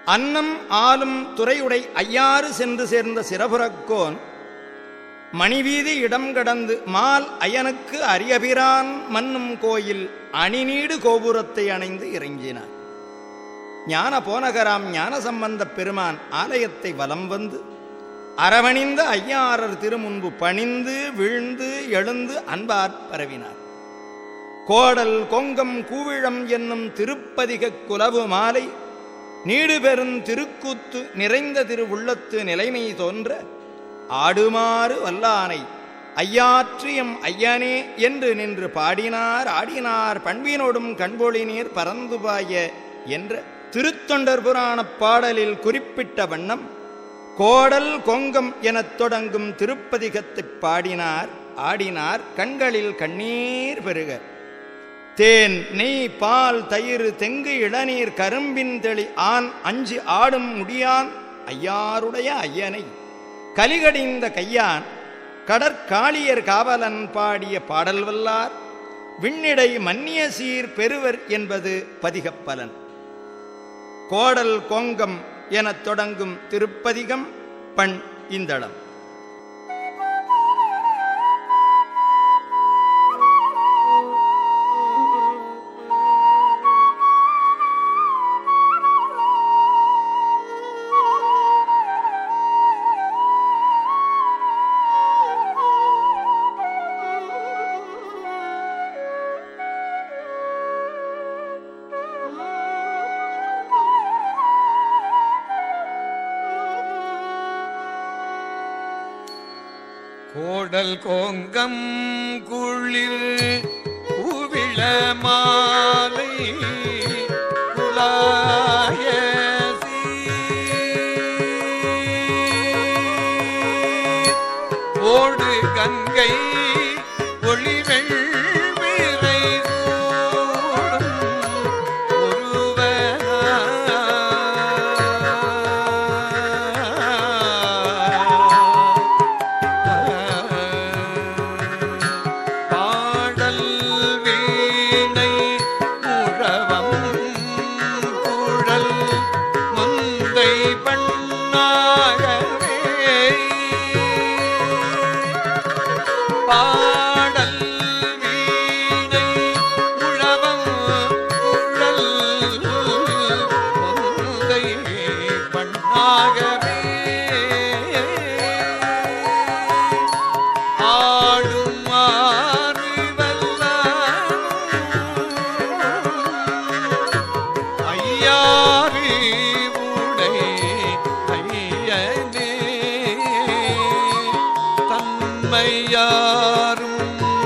அன்னம் ஆளும் துறையுடை ஐயாறு சென்று சேர்ந்த சிறபுறக்கோன் மணிவீதி இடம் கடந்து மால் அயனுக்கு அரியபிரான் மன்னும் கோயில் அணிநீடு கோபுரத்தை அணைந்து இறங்கினார் ஞான போனகராம் ஞான சம்பந்தப் பெருமான் ஆலயத்தை வலம் வந்து அரவணிந்த ஐயாரர் திருமுன்பு பணிந்து வீழ்ந்து எழுந்து அன்பார் பரவினார் கோடல் கொங்கம் கூவிழம் என்னும் திருப்பதிக குலவு மாலை நீடு பெறும் திருக்கூத்து நிறைந்த திருவுள்ளத்து நிலைமை தோன்ற ஆடுமாறு வல்லானை ஐயாற்றியம் ஐயனே என்று நின்று பாடினார் ஆடினார் பண்பினோடும் கண்பொழினீர் பறந்து பாய என்ற திருத்தொண்டர் புராணப் பாடலில் குறிப்பிட்ட வண்ணம் கோடல் கொங்கம் எனத் தொடங்கும் திருப்பதிகத்தைப் பாடினார் ஆடினார் கண்களில் கண்ணீர் பெருக தேன் நெய் பால் தயிர் தெங்கு இளநீர் கரும்பின் தெளி ஆண் அஞ்சு ஆடும் முடியான் ஐயாருடைய ஐயனை கலிகடிந்த கையான் கடற்காளியர் காவலன் பாடிய பாடல் வல்லார் விண்ணிடை மன்னிய சீர் பெறுவர் என்பது பதிகப்பலன் கோடல் கொங்கம் எனத் தொடங்கும் திருப்பதிகம் பண் இந்தளம் கோடல் கோங்கம் குளிர் பூவிள மாலை குலாய சீர். ஓடு கங்கை ஒளிவெள் விரை சூடும் ஒருவனாய் பாடல் வீணை முழவம் குழல் முந்தை பண்ணாகவே பாடல் வீணை முழவம் குழல் முந்தை பண்ணாகவே ஆடும் ஐயாரி உடை ஐயனே தன்மையாரும்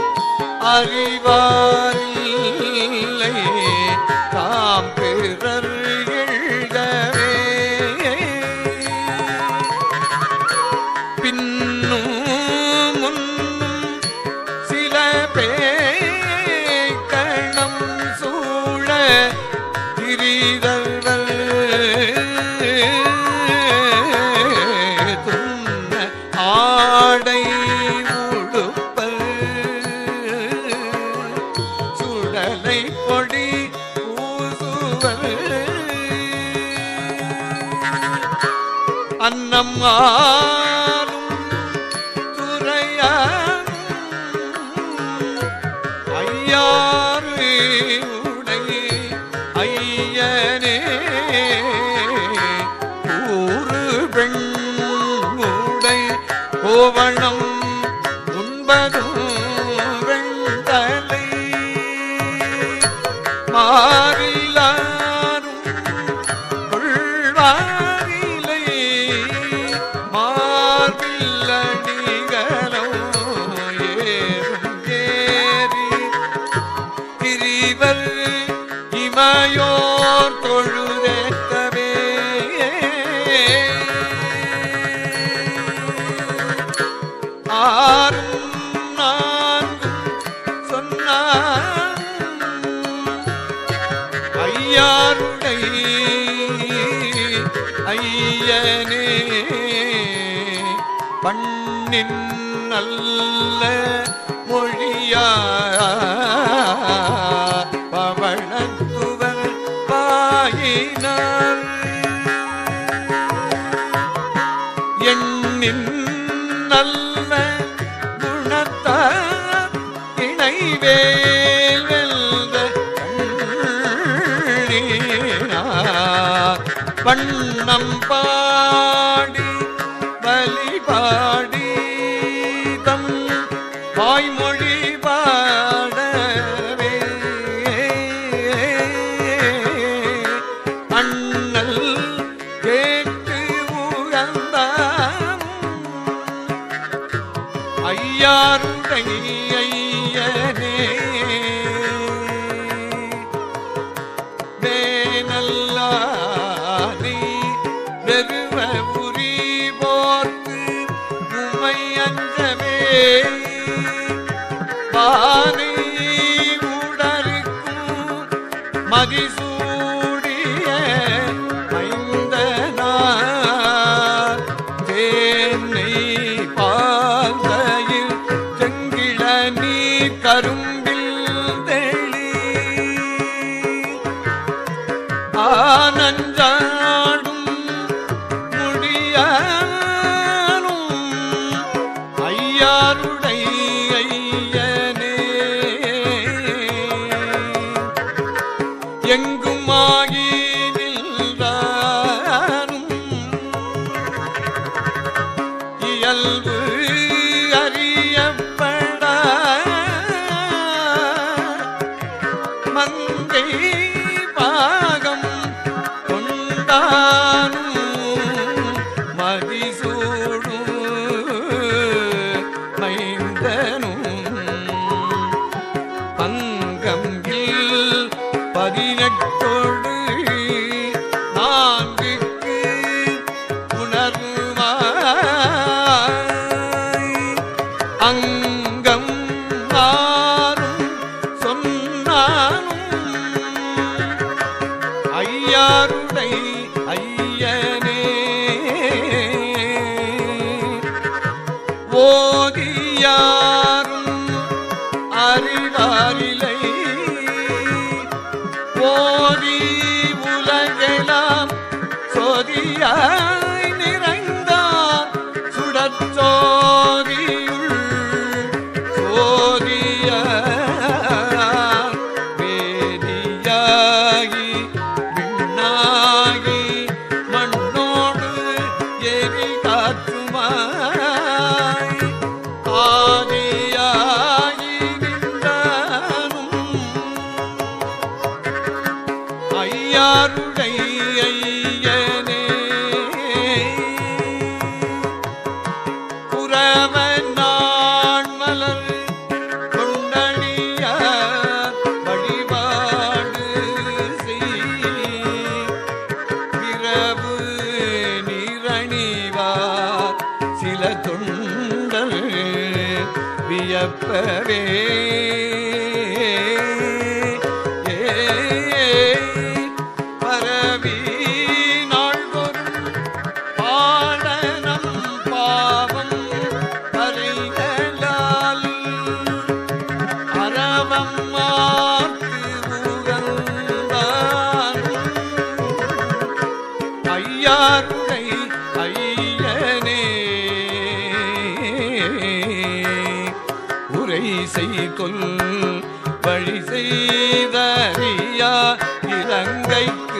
அறிவாரில்லை தாம் பிறர் எழுகவே பின்னும் முன்னும் சில பேக்கணம் சூழ திரிதல்கள் துண்ண ஆடை உடுப்பல் சுடலை பொடி பூசுவல் அன்னம் ஆளும் துறையான் ஐயாறு உடை ஐயனே ஊரு பெண் உடை கோவணம் உண்பதும் வெண்தலை மாறிலாரும் கொள்வாரிலை மார்பில் அணிகளோ ஏறும் ஏறி திரிவர் இமையோர் தொழுதேத்தவே ஆறும் நான்கும் சொன்னான் ஐயாருடை ஐயனே பண்ணின் நல்ல மொழியா பவழத்துவர் பாயினார் பண்ணின் நல்ல குணத்தார் இணைவேல் வெல்த கண்ணீனார் வண்ணம் பாடி வழிபாடி தம் வாய்மொழி பாடவே அண்ணல் கேட்டு உகந்தாம் ஐயாருடை ஐயனே வேனல்லானி வெறுவ உரி போர்த்து உமை அஞ்சவே பானை உடலுக்கும் மதிசூடிய மைந்தனார் தேனை பால்தயில் செங்கிழ நீர் கரும்பில் தெளி ஆனஞ்சாடும் முடியானும் ஐயாருடை ஐயனே எங்குமாகி நின்றானும் இயல்பு அறியப்படா மங்கை பாகம் கொண்டானும் மதிசூடும் மைந்தனும் பங்கமில் பதினெட்டோடு நான்குக்கு உணர்வாய் அங்கம் மாறும் சொன்னானும் ஐயாருடை ஐயனே ஓதியாரும் அறிவாரிலை ஓதி உலகெல்லாம் சொதியாய் நிறைந்தார் சுடச்சோதியுள் சோதிய வேதியாகி விண்ணாகி மண்ணோடு எரி காற்றுமாய் ஆதியாகி நின்றானும் ஐயாருடை ஐயனே குறவ நான் மலர் கொண்டடியார் வழிபாடு செய் இரவு நீரணிவார் சில தொண்டல் வியப்பவே பரவி நாள்தோறும் பாடனம் பாவம் பறைகளால் அரவம் மாற்று உகந்தான் ஐயாருடை ஐயனே உரை செய்தொல் வழி செய்தறியா இலங்கைக்கு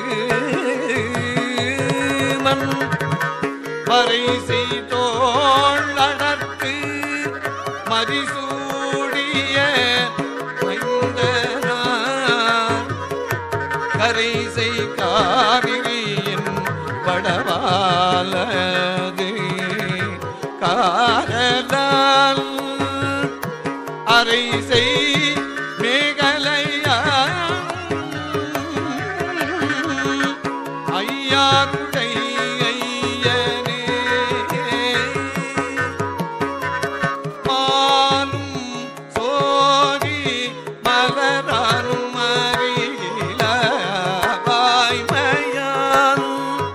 மண் வரை செய்தோள் அடர்த்து மதிசூடிய மைந்தனார் கரைசை காவிரியின் வடவாலது காரலால் அரைசை மேகலையா ஐயாருடை ஐயனே மாலும் சோதி மலரானும் அறிகில வாய்மையான்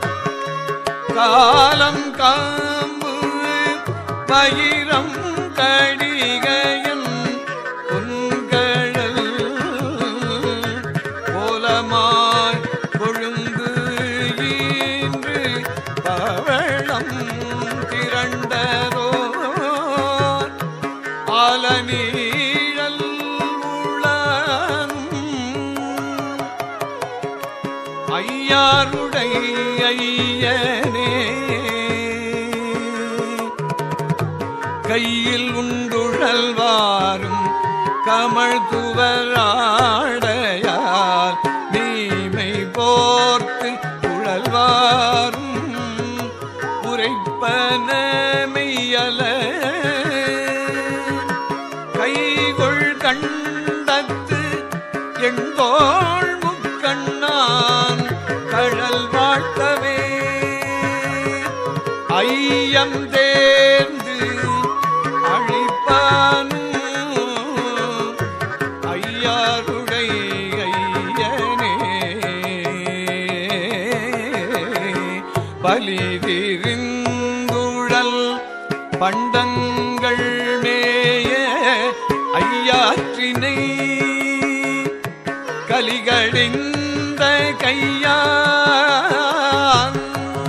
காலம் காம்பு பயிரம் கடிகையன் பொன்கழல் கோலமாய் கொழுந்து ஈன்று பவளம் திரண்ட ஐயாருடை ஐயனே கையில் உண்டுழல்வாரும் கமல் துவராடையார் நீமை போர்த்து உழல்வாரும் உரைப்பன மெய்யல கைகொள் கண்டத்து எண்கோள் முக்கண்ணான் கழல் வாழ்த்தவே ஐயம் தேர்ந்து அழிப்பானும் ஐயாருடை ஐயனே பலிதிருந்துழல் பண்டங்கள் மேய ஐயாற்றினை கலிகழிந்த கையான்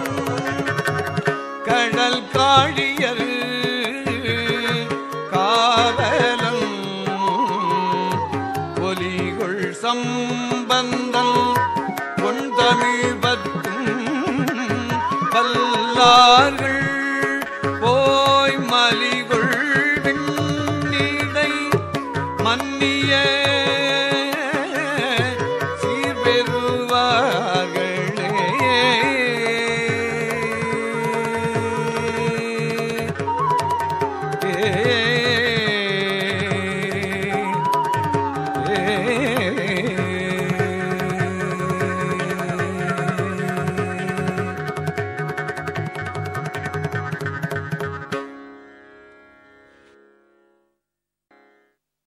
கடல் காழியர் காவலம் ஒலிகொள் சம்பந்தன் கொண்டமிழ் பத்தும் வல்லார்கள்